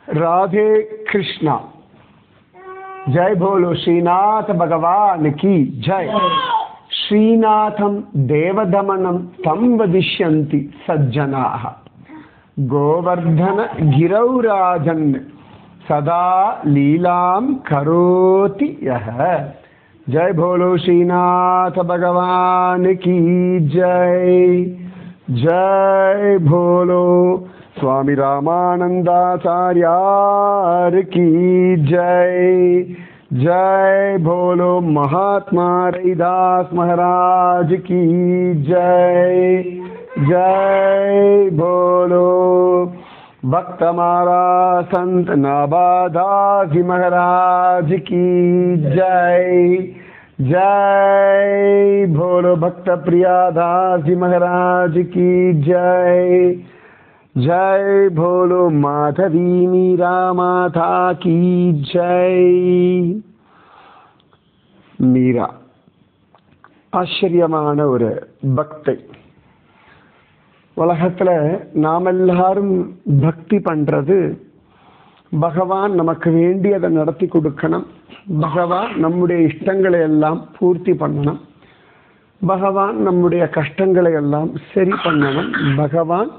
राधे कृष्णा जय बोलो श्रीनाथ भगवान की जय श्रीनाथं देवदमनं तं वदिष्यन्ति सज्जनाः गोवर्धन गिरौराजन् सदा लीलां करोति यः जय बोलो श्रीनाथ भगवान की जय जय भोलो स्वामी रामानंदाचार्यार की जय जय भोलो महात्मा रविदास महाराज की जय जय भोलो भक्त महाराज संत नाबादाजी महाराज की जय जय भोलो भक्त प्रियादास जी महाराज की जय जय भोलो माधवी मीरा माता की जय மீரா ஆச்சரியமான ஒரு பக்தை உலகத்துல நாம் எல்லாரும் பக்தி பண்றது பகவான் நமக்கு வேண்டியதை நடத்தி கொடுக்கணும் பகவான் நம்முடைய இஷ்டங்களை எல்லாம் பூர்த்தி பண்ணணும் பகவான் நம்முடைய கஷ்டங்களை எல்லாம் சரி பண்ணணும் பகவான்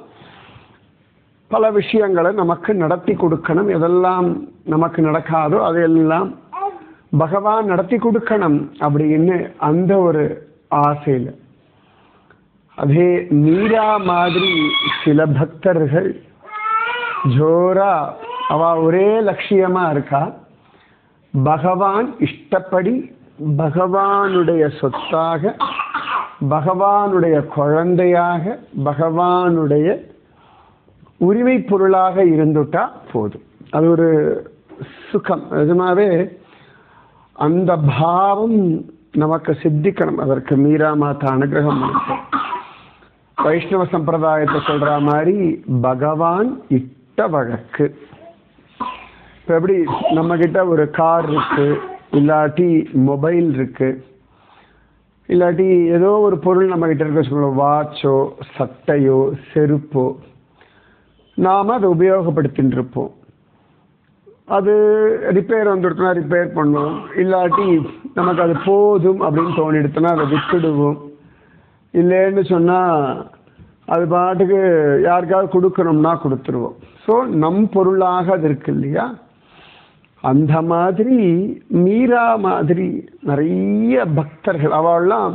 பல விஷயங்களை நமக்கு நடத்தி கொடுக்கணும் எதெல்லாம் நமக்கு நடக்காதோ அதையெல்லாம் பகவான் நடத்தி கொடுக்கணும் அப்படின்னு அந்த ஒரு ஆசையில் அதே மீரா மாதிரி சில பக்தர்கள் ஜோரா அவ ஒரே லட்சியமா இருக்கா பகவான் இஷ்டப்படி பகவானுடைய சொத்தாக பகவானுடைய குழந்தையாக பகவானுடைய உரிமை பொருளாக இருந்துட்டா போதும் அது ஒரு சுகம் நிஜமாவே அந்த பாவம் நமக்கு சித்திக்கணும் அதற்கு மீரா மாதா அனுகிரகம் பண்ணும் வைஷ்ணவ சம்பிரதாயத்தை சொல்ற மாதிரி பகவான் இட்ட வழக்கு இப்போ எப்படி நம்ம கிட்ட ஒரு கார் இருக்கு இல்லாட்டி மொபைல் இருக்கு இல்லாட்டி ஏதோ ஒரு பொருள் நம்ம கிட்ட இருக்க சொல்லுவோம் வாட்சோ சட்டையோ செருப்போ நாம் அதை உபயோகப்படுத்தின்னு இருப்போம் அது ரிப்பேர் வந்துடுத்துனா ரிப்பேர் பண்ணுவோம் இல்லாட்டி நமக்கு அது போதும் அப்படின்னு தோணிடுத்துனா அதை விட்டுடுவோம் இல்லைன்னு சொன்னால் அது பாட்டுக்கு யாருக்காவது கொடுக்கணும்னா கொடுத்துருவோம் ஸோ நம் பொருளாக அது இருக்கு இல்லையா அந்த மாதிரி மீரா மாதிரி நிறைய பக்தர்கள் அவள்லாம்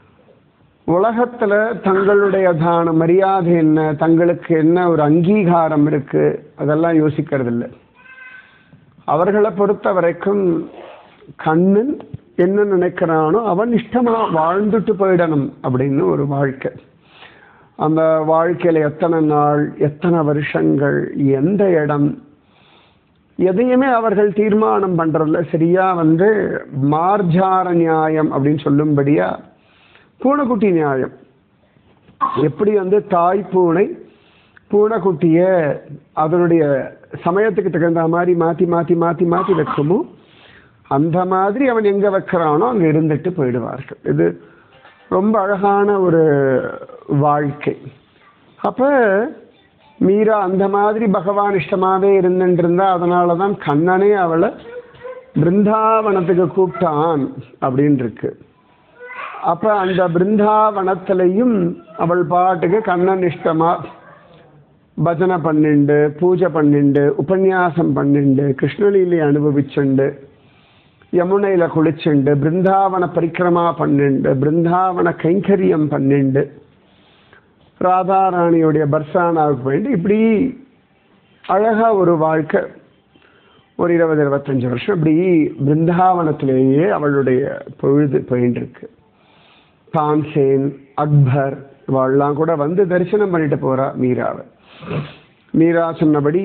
உலகத்துல தங்களுடைய தான மரியாதை என்ன தங்களுக்கு என்ன ஒரு அங்கீகாரம் இருக்கு அதெல்லாம் யோசிக்கிறது இல்லை அவர்களை பொறுத்த வரைக்கும் கண்ணன் என்ன நினைக்கிறானோ அவன் இஷ்டமா வாழ்ந்துட்டு போயிடணும் அப்படின்னு ஒரு வாழ்க்கை அந்த வாழ்க்கையில எத்தனை நாள் எத்தனை வருஷங்கள் எந்த இடம் எதையுமே அவர்கள் தீர்மானம் பண்றதுல சரியா வந்து மார்ஜார நியாயம் அப்படின்னு சொல்லும்படியா பூனைக்குட்டி நியாயம் எப்படி வந்து தாய் பூனை பூனைக்குட்டிய அதனுடைய சமயத்துக்கு தகுந்த மாதிரி மாத்தி மாத்தி மாத்தி மாத்தி வைக்குமோ அந்த மாதிரி அவன் எங்க வைக்கிறானோ அங்க இருந்துட்டு போயிடுவார்கள் இது ரொம்ப அழகான ஒரு வாழ்க்கை அப்ப மீரா அந்த மாதிரி பகவான் இஷ்டமாவே இருந்துட்டு இருந்தா அதனாலதான் கண்ணனே அவளை பிருந்தாவனத்துக்கு கூப்பிட்டான் அப்படின்னு இருக்கு அப்ப அந்த பிருந்தாவனத்திலையும் அவள் பாட்டுக்கு கண்ணன் இஷ்டமா பஜனை பண்ணிண்டு பூஜை பண்ணிண்டு உபன்யாசம் பண்ணிண்டு கிருஷ்ணலீலை அனுபவிச்சுண்டு யமுனையில குளிச்சுண்டு பிருந்தாவன பரிக்கிரமா பண்ணிண்டு பிருந்தாவன கைங்கரியம் பண்ணிண்டு ராதாராணியுடைய பர்சானாவுக்கு போயிட்டு இப்படி அழகா ஒரு வாழ்க்கை ஒரு இருபது இருபத்தஞ்சு வருஷம் இப்படி பிருந்தாவனத்திலேயே அவளுடைய பொழுது போயிட்டு இருக்கு தான்சேன் அக்பர் இவாள்லாம் கூட வந்து தரிசனம் பண்ணிட்டு போறா மீராவை மீரா சொன்னபடி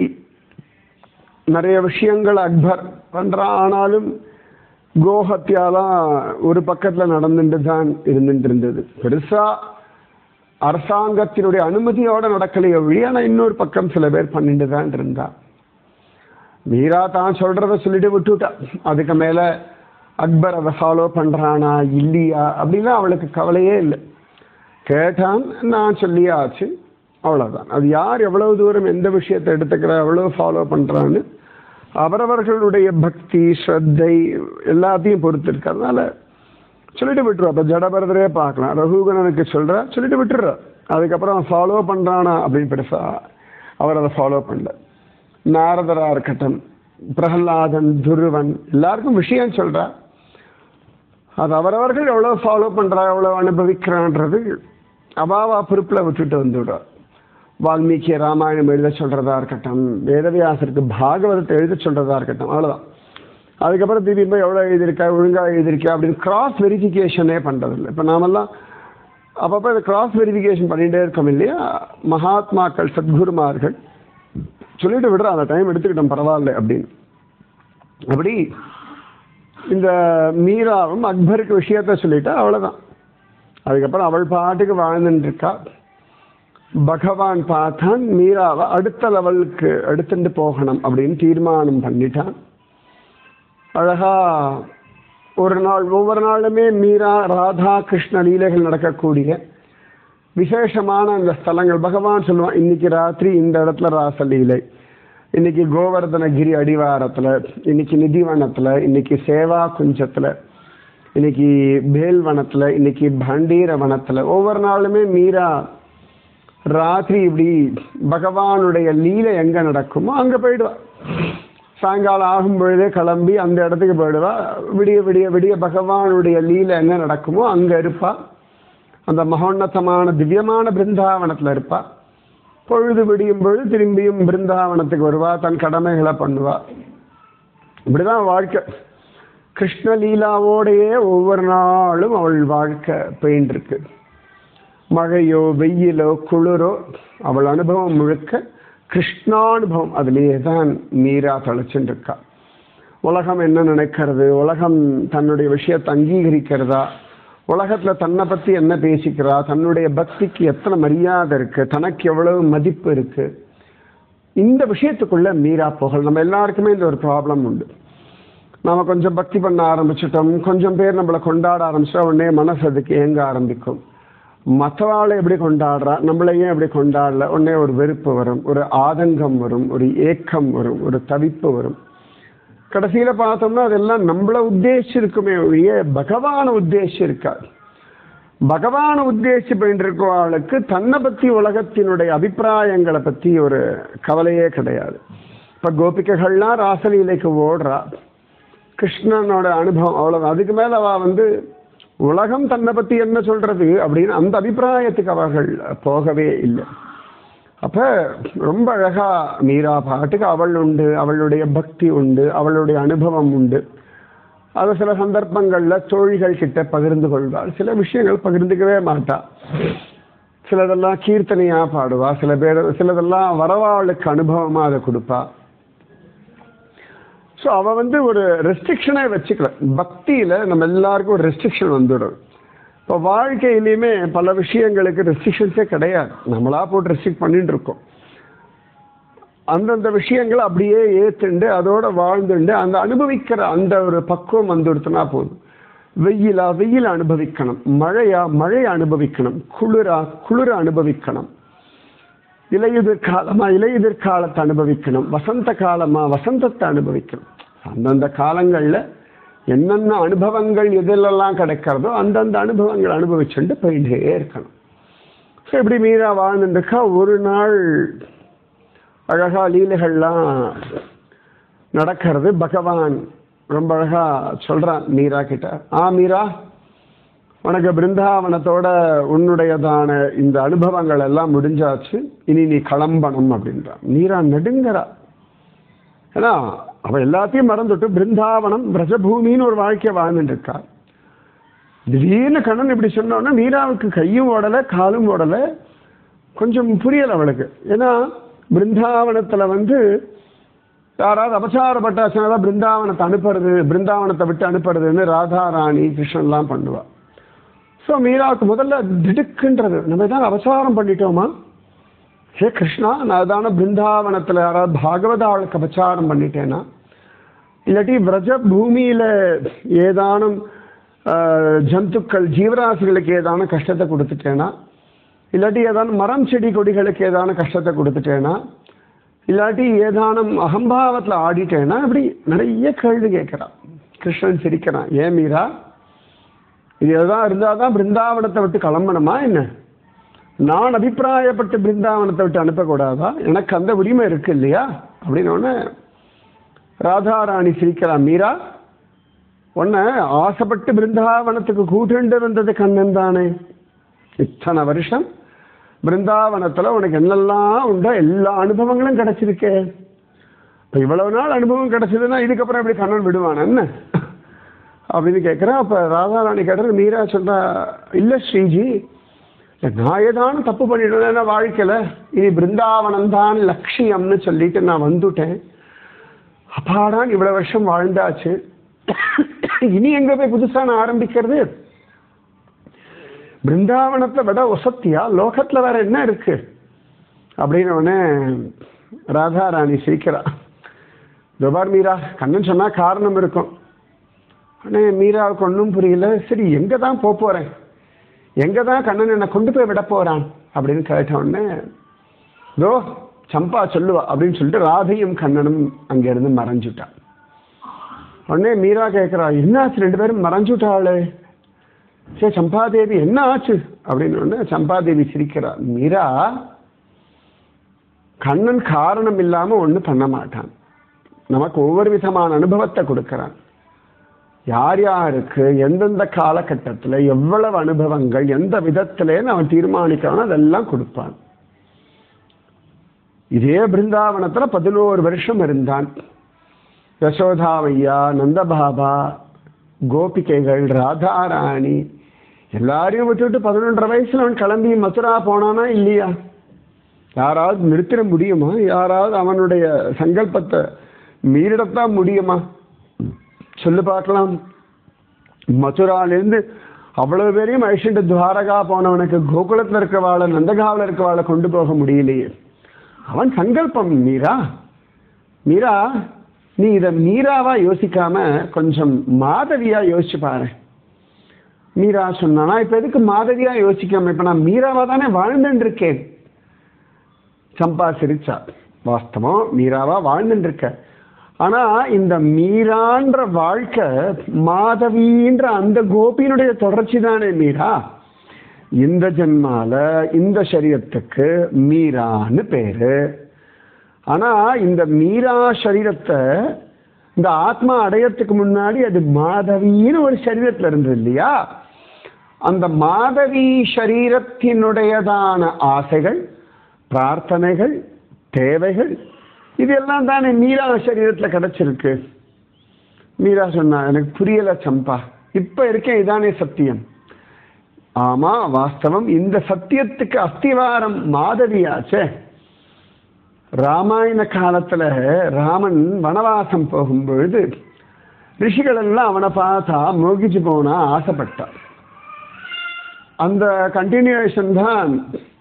நிறைய விஷயங்கள் அக்பர் பண்றான் ஆனாலும் கோஹத்தியாலாம் ஒரு பக்கத்துல நடந்துட்டு தான் இருந்துட்டு இருந்தது பெருசா அரசாங்கத்தினுடைய அனுமதியோட நடக்கலையோ ஒழிய ஆனா இன்னொரு பக்கம் சில பேர் பண்ணிட்டு தான் இருந்தா மீரா தான் சொல்றத சொல்லிட்டு விட்டுட்டா அதுக்கு மேல அக்பர் அதை ஃபாலோ பண்றானா இல்லையா அப்படின்னா அவளுக்கு கவலையே இல்லை கேட்டான் நான் சொல்லியாச்சு அவ்வளவுதான் அது யார் எவ்வளவு தூரம் எந்த விஷயத்தை எடுத்துக்கிறா எவ்வளவு ஃபாலோ பண்றான்னு அவரவர்களுடைய பக்தி ஸ்ரத்தை எல்லாத்தையும் பொறுத்து இருக்கு அதனால சொல்லிட்டு விட்டுருவா அப்ப ஜடபரதரே பார்க்கலாம் ரகுகணனுக்கு சொல்ற சொல்லிட்டு விட்டுடுற அதுக்கப்புறம் ஃபாலோ பண்றானா அப்படின்னு பெருசா அவர் அதை ஃபாலோ பண்ணல நாரதரா இருக்கட்டும் பிரகலாதன் துருவன் எல்லாருக்கும் விஷயம் சொல்றா அது அவரவர்கள் எவ்வளோ ஃபாலோ பண்றா எவ்வளோ அனுபவிக்கிறான்றது அவாவா பொறுப்பில் விட்டுட்டு வந்துவிடுறார் வால்மீகி ராமாயணம் எழுத சொல்றதா இருக்கட்டும் வேதவியாசருக்கு பாகவதத்தை எழுத சொல்றதா இருக்கட்டும் அவ்வளோதான் அதுக்கப்புறம் திரும்பி போய் எவ்வளோ எழுதியிருக்கா ஒழுங்காக எழுதியிருக்கா அப்படின்னு கிராஸ் வெரிஃபிகேஷனே பண்ணுறதில்ல இப்போ நாமெல்லாம் அப்பப்போ இதை கிராஸ் வெரிஃபிகேஷன் பண்ணிகிட்டே இருக்கோம் இல்லையா மகாத்மாக்கள் சத்குருமார்கள் சொல்லிட்டு விடுறா அந்த டைம் எடுத்துக்கிட்டோம் பரவாயில்ல அப்படின்னு அப்படி இந்த மீராவும் அக்பருக்கு விஷயத்த சொல்லிட்டா அவ்வளோதான் அதுக்கப்புறம் அவள் பாட்டுக்கு வாழ்ந்துட்டு இருக்கா பகவான் பார்த்தான் மீராவை அடுத்த லெவலுக்கு எடுத்துட்டு போகணும் அப்படின்னு தீர்மானம் பண்ணிட்டான் அழகா ஒரு நாள் ஒவ்வொரு நாளுமே மீரா ராதா கிருஷ்ண லீலைகள் நடக்கக்கூடிய விசேஷமான அந்த ஸ்தலங்கள் பகவான் சொல்லுவான் இன்னைக்கு ராத்திரி இந்த இடத்துல ராசலீலை இன்னைக்கு கோவர்தனகிரி அடிவாரத்துல இன்னைக்கு நிதிவனத்துல இன்னைக்கு சேவா குஞ்சத்துல இன்னைக்கு பேல்வனத்துல இன்னைக்கு பண்டீர வனத்துல ஒவ்வொரு நாளுமே மீரா ராத்திரி இப்படி பகவானுடைய லீலை எங்க நடக்குமோ அங்க போயிடுவா சாயங்காலம் ஆகும் பொழுதே கிளம்பி அந்த இடத்துக்கு போயிடுவா விடிய விடிய விடிய பகவானுடைய லீலை எங்க நடக்குமோ அங்க இருப்பா அந்த மகோன்னதமான திவ்யமான பிருந்தாவனத்துல இருப்பா பொழுது விடியும் பொழுது திரும்பியும் பிருந்தாவனத்துக்கு வருவா தன் கடமைகளை பண்ணுவா இப்படிதான் வாழ்க்கை கிருஷ்ணலீலாவோடையே ஒவ்வொரு நாளும் அவள் வாழ்க்கை போயின்னு இருக்கு மழையோ வெயிலோ குளிரோ அவள் அனுபவம் முழுக்க கிருஷ்ணானுபவம் அதுலேயே தான் மீரா தழைச்சுட்டு இருக்கா உலகம் என்ன நினைக்கிறது உலகம் தன்னுடைய விஷயத்தை அங்கீகரிக்கிறதா உலகத்துல தன்னை பத்தி என்ன பேசிக்கிறா தன்னுடைய பக்திக்கு எத்தனை மரியாதை இருக்கு தனக்கு எவ்வளவு மதிப்பு இருக்கு இந்த விஷயத்துக்குள்ள மீரா போகல் நம்ம எல்லாருக்குமே இந்த ஒரு ப்ராப்ளம் உண்டு நாம கொஞ்சம் பக்தி பண்ண ஆரம்பிச்சிட்டோம் கொஞ்சம் பேர் நம்மளை கொண்டாட ஆரம்பிச்சிட்டா உடனே மனசு அதுக்கு ஏங்க ஆரம்பிக்கும் மற்றவாளை எப்படி கொண்டாடுறா நம்மளை ஏன் எப்படி கொண்டாடல உடனே ஒரு வெறுப்பு வரும் ஒரு ஆதங்கம் வரும் ஒரு ஏக்கம் வரும் ஒரு தவிப்பு வரும் கடைசியில பார்த்தோம்னா அதெல்லாம் நம்மளை உத்தேசிச்சிருக்குமே ஒழிய பகவானை உத்தேசி இருக்காது பகவானை உத்தேசி பண்ணிருக்கவாளுக்கு தன்னை பத்தி உலகத்தினுடைய அபிப்பிராயங்களை பத்தி ஒரு கவலையே கிடையாது இப்ப கோபிகைகள்லாம் ராசலீலைக்கு ஓடுறா கிருஷ்ணனோட அனுபவம் அவ்வளவு அதுக்கு மேல அவ வந்து உலகம் தன்னை பத்தி என்ன சொல்றது அப்படின்னு அந்த அபிப்பிராயத்துக்கு அவர்கள் போகவே இல்லை அப்ப ரொம்ப அழகா மீரா பாட்டுக்கு அவள் உண்டு அவளுடைய பக்தி உண்டு அவளுடைய அனுபவம் உண்டு அது சில சந்தர்ப்பங்கள்ல தோழிகள் கிட்ட பகிர்ந்து கொள்வாள் சில விஷயங்கள் பகிர்ந்துக்கவே மாட்டா சிலதெல்லாம் கீர்த்தனையா பாடுவா சில பேர் சிலதெல்லாம் வரவாளுக்கு அனுபவமா அதை கொடுப்பா ஸோ அவ வந்து ஒரு ரெஸ்ட்ரிக்ஷனே வச்சுக்கல பக்தியில நம்ம எல்லாருக்கும் ஒரு ரெஸ்ட்ரிக்ஷன் வந்துடும் இப்போ வாழ்க்கையிலையுமே பல விஷயங்களுக்கு ரெஸ்ட்ரிக்ஷன்ஸே கிடையாது நம்மளா போட்டு ரெஸ்ட்ரிக்ட் பண்ணிட்டு இருக்கோம் அந்தந்த விஷயங்களை அப்படியே ஏத்துண்டு அதோட வாழ்ந்துண்டு அந்த அனுபவிக்கிற அந்த ஒரு பக்குவம் வந்துடுத்துனா போதும் வெயிலா வெயில் அனுபவிக்கணும் மழையா மழையை அனுபவிக்கணும் குளிரா குளிர அனுபவிக்கணும் இலையுதிர் காலமா இலையுதிர் காலத்தை அனுபவிக்கணும் வசந்த காலமா வசந்தத்தை அனுபவிக்கணும் அந்தந்த காலங்கள்ல என்னென்ன அனுபவங்கள் எதிலெல்லாம் கிடைக்கிறதோ அந்தந்த அனுபவங்கள் அனுபவிச்சுட்டு போயிட்டே இருக்கணும் ஸோ இப்படி மீரா வாழ்ந்துருக்கா ஒரு நாள் அழகா லீலைகள்லாம் நடக்கிறது பகவான் ரொம்ப அழகா சொல்றான் மீரா கிட்ட ஆ மீரா உனக்கு பிருந்தாவனத்தோட உன்னுடையதான இந்த அனுபவங்கள் எல்லாம் முடிஞ்சாச்சு இனி நீ கிளம்பணும் அப்படின்றான் மீரா நெடுங்கரா ஏன்னா அவ எல்லாத்தையும் மறந்துட்டு பிருந்தாவனம் பிரஜபூமின்னு ஒரு வாழ்க்கையை வாழ்ந்துட்டு இருக்கா திடீர்னு கண்ணன் இப்படி சொன்னோன்னா மீராவுக்கு கையும் ஓடலை காலும் ஓடலை கொஞ்சம் புரியலை அவளுக்கு ஏன்னா பிருந்தாவனத்துல வந்து யாராவது அபசாரப்பட்டாச்சுனா தான் பிருந்தாவனத்தை அனுப்புறது பிருந்தாவனத்தை விட்டு அனுப்புறதுன்னு ராதா ராணி கிருஷ்ணன்லாம் பண்ணுவா ஸோ மீராவுக்கு முதல்ல திடுக்குன்றது நம்ம ஏதாவது அபசாரம் பண்ணிட்டோமா ஹே கிருஷ்ணா நான் தானே பிருந்தாவனத்தில் யாராவது பாகவத ஆளுக்கு அபச்சாரம் பண்ணிட்டேனா இல்லாட்டி விரஜ பூமியில் ஏதானும் ஆஹ், ஜந்துக்கள் ஜீவராசிகளுக்கு ஏதானும் கஷ்டத்தை கொடுத்துட்டேனா இல்லாட்டி ஏதான மரம் செடி கொடிகளுக்கு ஏதான கஷ்டத்தை கொடுத்துட்டேனா இல்லாட்டி ஏதானும் அகம்பாவத்தில் ஆடிட்டேனா இப்படி நிறைய கேள்வி கேட்குறான் கிருஷ்ணன் சிரிக்கிறான் ஏன் மீரா இது எதாவது இருந்தால் தான் பிருந்தாவனத்தை விட்டு கிளம்பணுமா என்ன நான் அபிப்பிராயப்பட்டு பிருந்தாவனத்தை விட்டு அனுப்பக்கூடாதா எனக்கு அந்த உரிமை இருக்கு இல்லையா அப்படின்னு உடனே ராதாராணி சிரிக்கிறான் மீரா உன்னை ஆசைப்பட்டு பிருந்தாவனத்துக்கு கூட்டுண்டு வந்தது கண்ணன் தானே இத்தனை வருஷம் பிருந்தாவனத்தில் உனக்கு என்னெல்லாம் உண்டோ எல்லா அனுபவங்களும் கிடைச்சிருக்கே இப்போ இவ்வளவு நாள் அனுபவம் கிடைச்சதுன்னா இதுக்கப்புறம் எப்படி கண்ணன் விடுவான் என்ன அப்படின்னு கேட்குறேன் அப்போ ராதாராணி கேட்டது மீரா சொல்றா இல்லை ஸ்ரீஜி நான் ஏதானும் தப்பு பண்ணிட்டேன்னா வாழ்க்கையில் இனி பிருந்தாவனம் தான் லட்சியம்னு சொல்லிட்டு நான் வந்துட்டேன் அப்பாடான் இவ்வளவு வருஷம் வாழ்ந்தாச்சு இனி எங்க போய் புதுசா நான் ஆரம்பிக்கிறது பிருந்தாவனத்தை விட ஒசத்தியா லோகத்துல வேற என்ன இருக்கு அப்படின்னு உடனே ராதாராணி சிரிக்கிறா துபார் மீரா கண்ணன் சொன்னா காரணம் இருக்கும் உடனே மீராவுக்கு ஒன்றும் புரியல சரி எங்க தான் போக போறேன் எங்க தான் கண்ணன் என்னை கொண்டு போய் விட போறான் அப்படின்னு கேட்ட உடனே தோ சம்பா சொல்லுவா அப்படின்னு சொல்லிட்டு ராதையும் கண்ணனும் அங்கிருந்து மறைஞ்சுட்டா உடனே மீரா கேட்குறா என்ன ஆச்சு ரெண்டு பேரும் மறைஞ்சுட்டாளே சரி சம்பாதேவி என்ன ஆச்சு அப்படின்னு உடனே சம்பாதேவி சிரிக்கிறா மீரா கண்ணன் காரணம் இல்லாம ஒன்றும் பண்ண மாட்டான் நமக்கு ஒவ்வொரு விதமான அனுபவத்தை கொடுக்கறான் யார் யாருக்கு எந்தெந்த காலகட்டத்தில் எவ்வளவு அனுபவங்கள் எந்த விதத்திலேன்னு அவன் தீர்மானிக்கிறானோ அதெல்லாம் கொடுப்பான் இதே பிருந்தாவனத்துல பதினோரு வருஷம் இருந்தான் யசோதாவையா நந்தபாபா கோபிகைகள் ராதாராணி எல்லாரையும் விட்டுவிட்டு பதினொன்றரை வயசுல அவன் கிளம்பி மதுரா போனானா இல்லையா யாராவது நிறுத்திட முடியுமா யாராவது அவனுடைய சங்கல்பத்தை மீறிடத்தான் முடியுமா சொல்லு பார்க்கலாம் மதுராலேருந்து அவ்வளவு பேரையும் அழிச்சுட்டு துவாரகா போனவனுக்கு கோகுலத்தில் இருக்கிறவாளை நந்தகாவில் இருக்கிறவாளை கொண்டு போக முடியலையே அவன் சங்கல்பம் மீரா மீரா நீ இதை மீராவா யோசிக்காம கொஞ்சம் மாதவியா யோசிச்சு பாரு மீரா சொன்னா இப்ப எதுக்கு மாதவியா யோசிக்காம இப்ப நான் மீராவா தானே வாழ்ந்துட்டு இருக்கேன் சம்பா சிரிச்சா வாஸ்தவம் மீராவா வாழ்ந்துட்டு இருக்க ஆனா இந்த மீரான்ற வாழ்க்கை மாதவின்ற அந்த கோபியினுடைய தொடர்ச்சி தானே மீரா இந்த ஜென்மால இந்த சரீரத்துக்கு மீரான்னு பேரு ஆனா இந்த மீரா சரீரத்தை இந்த ஆத்மா அடையறதுக்கு முன்னாடி அது மாதவின்னு ஒரு சரீரத்துல இருந்தது இல்லையா அந்த மாதவி சரீரத்தினுடையதான ஆசைகள் பிரார்த்தனைகள் தேவைகள் இதெல்லாம் தானே மீரா சரீரத்துல கிடைச்சிருக்கு மீரா சொன்னா எனக்கு புரியல சம்பா இப்ப இருக்கேன் இதானே சத்தியம் ஆமா வாஸ்தவம் இந்த சத்தியத்துக்கு அஸ்திவாரம் மாதவியாச்சே ராமாயண காலத்துல ராமன் வனவாசம் போகும் பொழுது ரிஷிகள் எல்லாம் அவனை பார்த்தா மோகிச்சு போனா ஆசைப்பட்டான் அந்த கண்டினியூஷன் தான்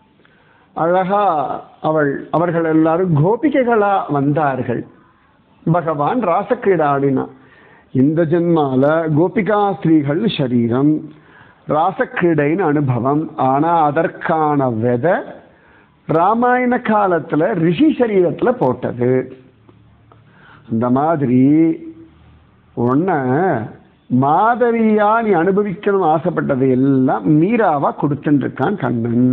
அழகா அவள் அவர்கள் எல்லாரும் கோபிகைகளா வந்தார்கள் பகவான் ராசக்கிரீடா ஆடினான் இந்த ஜென்மால கோபிகா ஸ்திரீகள் சரீரம் ராசக்கிரீடைன்னு அனுபவம் ஆனா அதற்கான விதை ராமாயண காலத்துல ரிஷி சரீரத்துல போட்டது அந்த மாதிரி உன்ன மாதவியா நீ அனுபவிக்கணும் ஆசைப்பட்டது எல்லாம் மீராவா கொடுத்துட்டு இருக்கான் கண்ணன்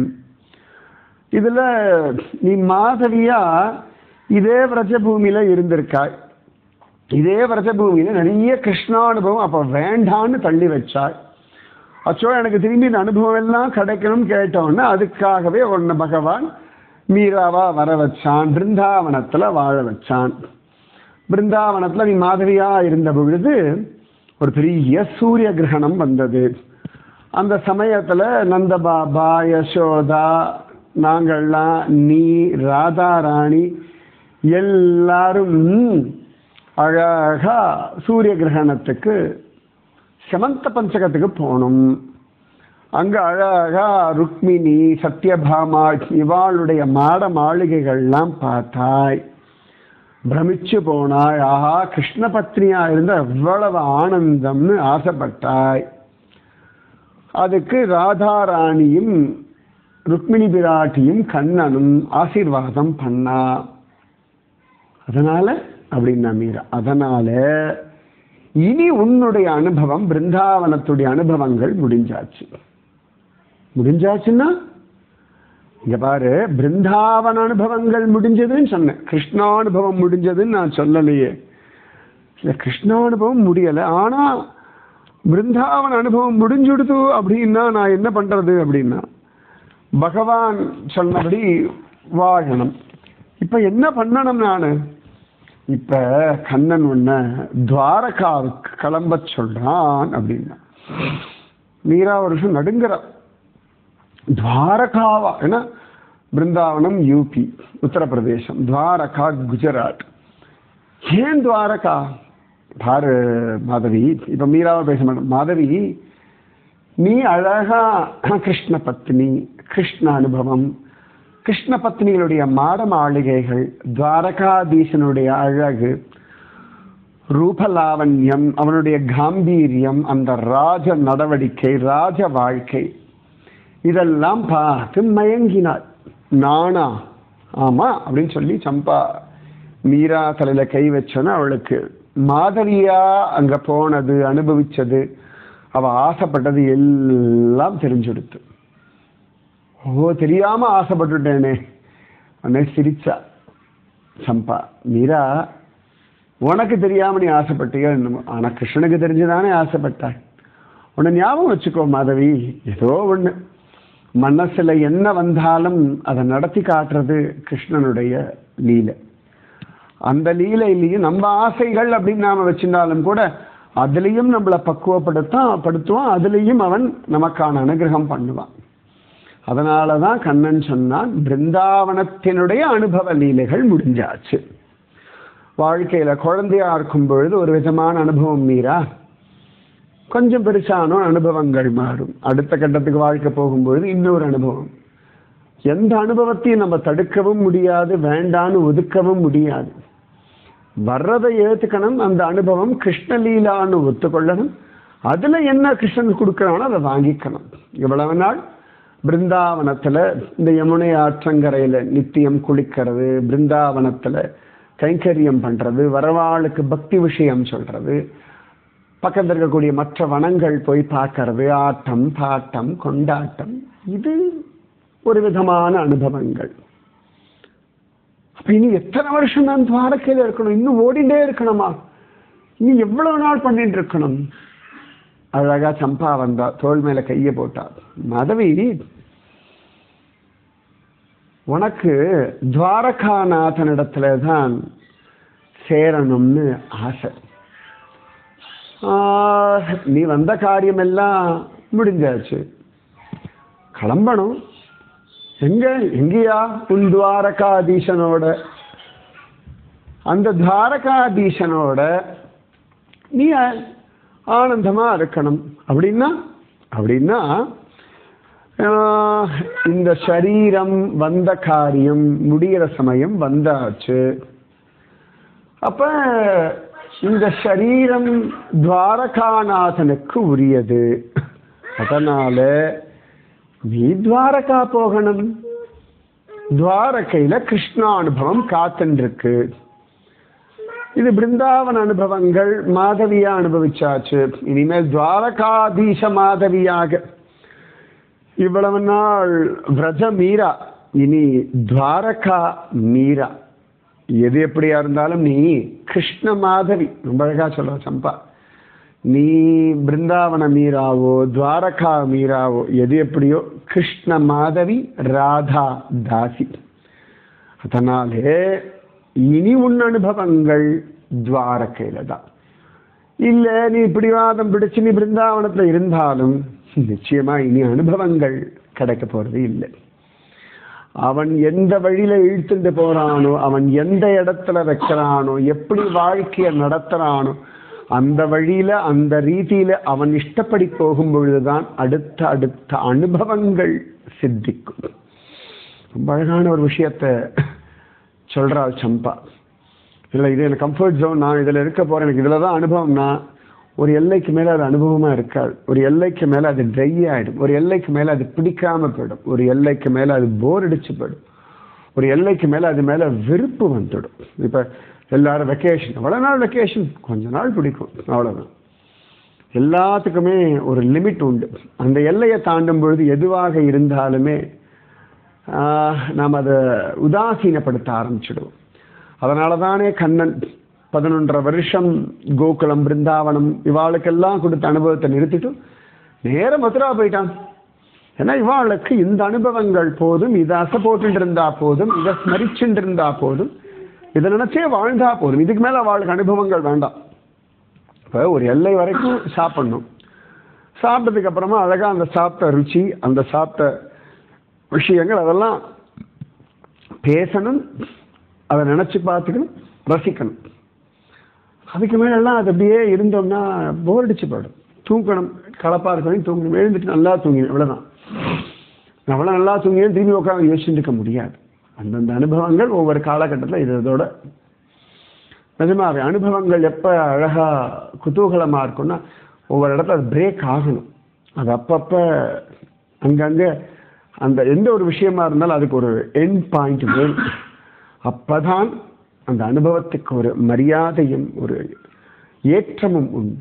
இதுல நீ மாதவியா இதே விரஜபூமியில இருந்திருக்காய் இதே விரஜபூமியில நிறைய கிருஷ்ணானுபவம் அப்ப வேண்டான்னு தள்ளி வச்சாய் அச்சோ எனக்கு திரும்பி இந்த அனுபவம் எல்லாம் கிடைக்கணும்னு கேட்டோன்னு அதுக்காகவே உன்னை பகவான் மீராவா வர வச்சான் பிருந்தாவனத்துல வாழ வச்சான் பிருந்தாவனத்துல நீ மாதவியா இருந்த பொழுது ஒரு பெரிய சூரிய கிரகணம் வந்தது அந்த சமயத்துல நந்தபாபா யசோதா நாங்கள்லாம் நீ ராதா ராணி எல்லாரும் அழகா சூரிய கிரகணத்துக்கு சமந்த பஞ்சகத்துக்கு போனோம் அங்க அழகா ருக்மிணி சத்யபாமா இவாளுடைய மாட மாளிகைகள்லாம் பார்த்தாய் பிரமிச்சு போனாய் ஆஹா கிருஷ்ண பத்னியா இருந்த எவ்வளவு ஆனந்தம்னு ஆசைப்பட்டாய் அதுக்கு ராதாராணியும் ருக்மிணி பிராட்டியும் கண்ணனும் ஆசீர்வாதம் பண்ணா அதனால அப்படின்னா மீரா அதனால இனி உன்னுடைய அனுபவம் பிருந்தாவனத்துடைய அனுபவங்கள் முடிஞ்சாச்சு முடிஞ்சாச்சுன்னா இங்க பாரு பிருந்தாவன அனுபவங்கள் முடிஞ்சதுன்னு சொன்னேன் கிருஷ்ணானுபவம் முடிஞ்சதுன்னு நான் சொல்லலையே இல்ல கிருஷ்ணானுபவம் முடியல ஆனா பிருந்தாவன அனுபவம் முடிஞ்சுடுது அப்படின்னா நான் என்ன பண்றது அப்படின்னா பகவான் சொன்னபடி வாழணும் இப்ப என்ன பண்ணணும் நானு இப்ப கண்ணன் உன்ன துவாரகாவுக்கு கிளம்ப சொல்றான் அப்படின்னா மீரா வருஷம் நடுங்கிறார் துவாரகாவா ஏன்னா பிருந்தாவனம் யூபி உத்தரப்பிரதேசம் துவாரகா குஜராத் ஏன் துவாரகா பாரு மாதவி இப்ப மீராவை பேச மாட்டோம் மாதவி நீ அழகா கிருஷ்ண பத்னி கிருஷ்ண அனுபவம் கிருஷ்ண பத்னிகளுடைய மாட மாளிகைகள் துவாரகாதீசனுடைய அழகு ரூபலாவண்யம் அவனுடைய காம்பீரியம் அந்த ராஜ நடவடிக்கை ராஜ வாழ்க்கை இதெல்லாம் பார்த்து மயங்கினாள் நானா ஆமா அப்படின்னு சொல்லி சம்பா மீரா தலையில கை வச்சோன்னா அவளுக்கு மாதவியா அங்க போனது அனுபவிச்சது அவ ஆசைப்பட்டது எல்லாம் தெரிஞ்சுடுத்து ஓ தெரியாம ஆசைப்பட்டுட்டேனே உடனே சிரிச்சா சம்பா மீரா உனக்கு தெரியாம நீ ஆசைப்பட்டியோ என்னமோ ஆனா கிருஷ்ணனுக்கு தெரிஞ்சுதானே ஆசைப்பட்டாய் உன்னை ஞாபகம் வச்சுக்கோ மாதவி ஏதோ ஒண்ணு மனசுல என்ன வந்தாலும் அதை நடத்தி காட்டுறது கிருஷ்ணனுடைய லீலை அந்த லீலையிலையும் நம்ம ஆசைகள் அப்படின்னு நாம வச்சிருந்தாலும் கூட அதுலேயும் நம்மளை பக்குவப்படுத்தான் படுத்துவான் அதுலேயும் அவன் நமக்கான அனுகிரகம் பண்ணுவான் அதனால தான் கண்ணன் சொன்னான் பிருந்தாவனத்தினுடைய அனுபவ லீலைகள் முடிஞ்சாச்சு வாழ்க்கையில குழந்தையா இருக்கும் பொழுது ஒரு விதமான அனுபவம் மீறா கொஞ்சம் பெருசானோ அனுபவங்கள் மாறும் அடுத்த கட்டத்துக்கு வாழ்க்கை போகும்பொழுது இன்னொரு அனுபவம் எந்த அனுபவத்தையும் நம்ம தடுக்கவும் முடியாது வேண்டான்னு ஒதுக்கவும் முடியாது வர்றதை ஏத்துக்கணும் அந்த அனுபவம் கிருஷ்ணலீலான்னு ஒத்துக்கொள்ளணும் அதுல என்ன கிருஷ்ணன் கொடுக்கறானோ அதை வாங்கிக்கணும் இவ்வளவு நாள் பிருந்தாவனத்துல இந்த யமுனை ஆற்றங்கரையில நித்தியம் குளிக்கிறது பிருந்தாவனத்துல கைங்கரியம் பண்றது வரவாளுக்கு பக்தி விஷயம் சொல்றது பக்கத்தில் இருக்கக்கூடிய மற்ற வனங்கள் போய் பார்க்கறது ஆட்டம் பாட்டம் கொண்டாட்டம் இது ஒரு விதமான அனுபவங்கள் அப்ப இனி எத்தனை வருஷம் நான் துவாரக்கையில் இருக்கணும் இன்னும் ஓடிண்டே இருக்கணுமா இனி எவ்வளவு நாள் பண்ணிட்டு இருக்கணும் அழகா சம்பா வந்தா தோல் மேல கையை போட்டா மதவி உனக்கு துவாரகாநாதனிடத்துல தான் சேரணும்னு ஆசை ஆஹ், நீ வந்த காரியம் எல்லாம் முடிஞ்சாச்சு கிளம்பணும் எங்க எங்கேயா உன் துவாரகாதீசனோட அந்த துவாரகாதீசனோட நீ ஆ- ஆனந்தமா இருக்கணும் அப்படின்னா அப்படின்னா ஆஹ், இந்த சரீரம் வந்த காரியம் முடிகிற சமயம் வந்தாச்சு அப்ப இந்த சரீரம் துவாரகாநாதனுக்கு உரியது அதனால நீ துவாரகா போகணும் துவாரகையில கிருஷ்ணா அனுபவம் காத்துருக்கு இது பிருந்தாவன அனுபவங்கள் மாதவியா அனுபவிச்சாச்சு இனிமேல் துவாரகாதீச மாதவியாக இவ்வளவு நாள் விரஜ மீரா இனி துவாரகா மீரா எது எப்படியா இருந்தாலும் நீ கிருஷ்ண மாதவி ரொம்ப அழகா சொல்ற சம்பா நீ பிருந்தாவன மீராவோ துவாரகா மீராவோ எது எப்படியோ கிருஷ்ண மாதவி ராதா தாசி அதனாலே இனி உன் அனுபவங்கள் துவாரகையில தான் இல்ல நீ பிடிவாதம் பிடிச்சு நீ பிருந்தாவனத்துல இருந்தாலும் நிச்சயமா இனி அனுபவங்கள் கிடைக்க போறது இல்லை அவன் எந்த வழியில இழுத்துட்டு போறானோ அவன் எந்த இடத்துல வைக்கிறானோ எப்படி வாழ்க்கைய நடத்துறானோ அந்த வழியில அந்த ரீதியில அவன் இஷ்டப்படி போகும் பொழுதுதான் அடுத்த அடுத்த அனுபவங்கள் சித்திக்கும் ரொம்ப அழகான ஒரு விஷயத்த சொல்றாள் சம்பா இல்லை இது எனக்கு கம்ஃபர்ட் ஜோன் நான் இதில் இருக்க போறேன் எனக்கு இதில் தான் அனுபவம்னா ஒரு எல்லைக்கு மேல அது அனுபவமா இருக்காது ஒரு எல்லைக்கு மேல அது ட்ரை ஆயிடும் ஒரு எல்லைக்கு மேல அது பிடிக்காம போயிடும் ஒரு எல்லைக்கு மேல அது போர் அடிச்சு போயிடும் ஒரு எல்லைக்கு மேல அது மேல வெறுப்பு வந்துடும் இப்ப எல்லாரும் வெக்கேஷன் எவ்வளவு நாள் வெக்கேஷன் கொஞ்ச நாள் பிடிக்கும் அவ்வளவுதான் எல்லாத்துக்குமே ஒரு லிமிட் உண்டு அந்த எல்லையை தாண்டும் பொழுது எதுவாக இருந்தாலுமே ஆஹ், நாம் அதை உதாசீனப்படுத்த ஆரம்பிச்சிடுவோம் அதனால தானே கண்ணன் பதினொன்றரை வருஷம் கோகுலம் பிருந்தாவனம் இவாளுக்கெல்லாம் கொடுத்த அனுபவத்தை நிறுத்திட்டு நேர மதுரா போயிட்டான் ஏன்னா இவாளுக்கு இந்த அனுபவங்கள் போதும் இதை அசை போட்டுட்டு இருந்தா போதும் இதை ஸ்மரிச்சுட்டு இருந்தா போதும் இதை நினைச்சே வாழ்ந்தா போதும் இதுக்கு மேல அவளுக்கு அனுபவங்கள் வேண்டாம் இப்போ ஒரு எல்லை வரைக்கும் சாப்பிடணும் சாப்பிட்டதுக்கு அப்புறமா அழகா அந்த சாப்பிட்ட ருச்சி அந்த சாப்பிட்ட விஷயங்கள் அதெல்லாம் பேசணும் அதை நினைச்சு பார்த்துக்கணும் ரசிக்கணும் அதுக்கு மேலெல்லாம் அது அப்படியே இருந்தோம்னா போர் அடிச்சு போயிடும் தூங்கணும் கலப்பா இருக்கணும் தூங்கணும் எழுந்துட்டு நல்லா தூங்கணும் இவ்வளவுதான் அவ்வளோ நல்லா தூங்கியும் திரும்பி உட்காந்து யோசிச்சுட்டு இருக்க முடியாது அந்தந்த அனுபவங்கள் ஒவ்வொரு காலகட்டத்தில் இது இதோட நிஜமாவே அனுபவங்கள் எப்போ அழகா குதூகலமா இருக்கும்னா ஒவ்வொரு இடத்துல அது பிரேக் ஆகணும் அது அப்பப்போ அங்கங்கே அந்த எந்த ஒரு விஷயமா இருந்தாலும் அதுக்கு ஒரு எண்ட் பாயிண்ட் வேணும் அப்பதான் அந்த அனுபவத்துக்கு ஒரு மரியாதையும் ஒரு ஏற்றமும் உண்டு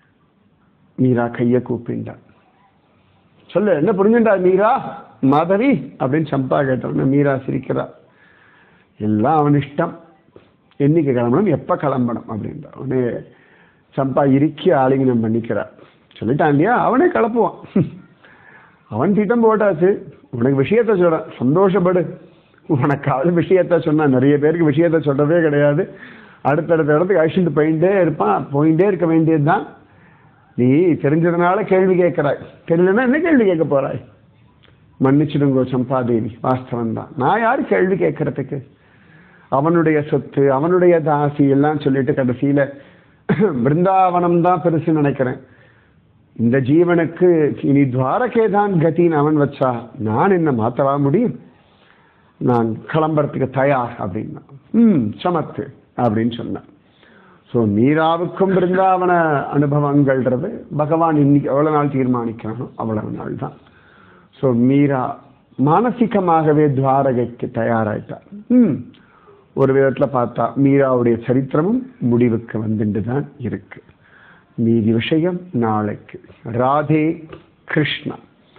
மீரா கையை கூப்பிண்டான் சொல்லு என்ன புரிஞ்சுண்டா மீரா மாதவி அப்படின்னு சம்பா கேட்டோன்னு மீரா சிரிக்கிறா எல்லாம் அவன் இஷ்டம் என்னைக்கு கிளம்பணும் எப்ப கிளம்பணும் அப்படின்றா அவனே சம்பா இறுக்கி ஆலிங்கனம் பண்ணிக்கிறா சொல்லிட்டான் இல்லையா அவனே கிளப்புவான் அவன் திட்டம் போட்டாச்சு உனக்கு விஷயத்த சொல்றான் சந்தோஷப்படு உனக்காவது விஷயத்த சொன்னா நிறைய பேருக்கு விஷயத்த சொல்றதே கிடையாது அடுத்தடுத்த இடத்துக்கு அழிச்சுட்டு போயிட்டே இருப்பான் போயிட்டே இருக்க வேண்டியதுதான் நீ தெரிஞ்சதுனால கேள்வி கேட்கிறாய் தெரியலன்னா என்ன கேள்வி கேட்க போறாய் மன்னிச்சிடுங்கோ சம்பாதேவி வாஸ்தவம் தான் நான் யாரு கேள்வி கேட்கறதுக்கு அவனுடைய சொத்து அவனுடைய தாசி எல்லாம் சொல்லிட்டு கடைசியில பிருந்தாவனம் தான் பெருசு நினைக்கிறேன் இந்த ஜீவனுக்கு இனி துவாரகே தான் கத்தின்னு அவன் வச்சா நான் என்ன மாத்தவா முடியும் நான் கிளம்புறதுக்கு தயார் அப்படின்னா ம் சமத்து அப்படின்னு சொன்னான் ஸோ மீராவுக்கும் பிருந்தாவன அனுபவங்கள்ன்றது பகவான் இன்னைக்கு எவ்வளவு நாள் தீர்மானிக்கிறானோ அவ்வளவு நாள் தான் ஸோ மீரா மானசிகமாகவே துவாரகைக்கு தயாராயிட்டார் ம் ஒரு விதத்துல பார்த்தா மீராவுடைய சரித்திரமும் முடிவுக்கு வந்துட்டு தான் இருக்கு மீதி விஷயம் நாளைக்கு ராதே கிருஷ்ணா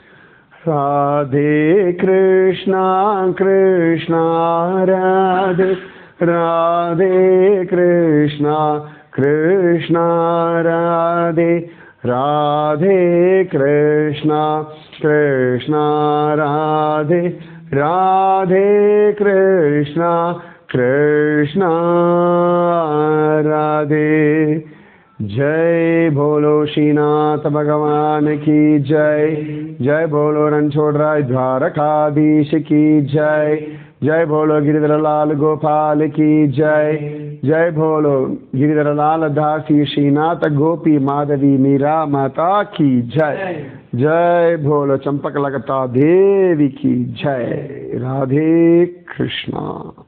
ராதே கிருஷ்ணா கிருஷ்ணா ராதே ராதே கிருஷ்ணா கிருஷ்ணா ராதே ராதே கிருஷ்ணா கிருஷ்ணா ராதே ராதே கிருஷ்ணா कृष्णा राधे जय बोलो श्रीनाथ भगवान की जय जय बोलो रणछोड़ राय द्वारकाधीश की जय जय बोलो गिरिधर लाल गोपाल की जय जय बोलो गिरिधर लाल दासी श्रीनाथ गोपी माधवी मीरा माता की जय जय बोलो चंपक लगता देवी की जय राधे कृष्णा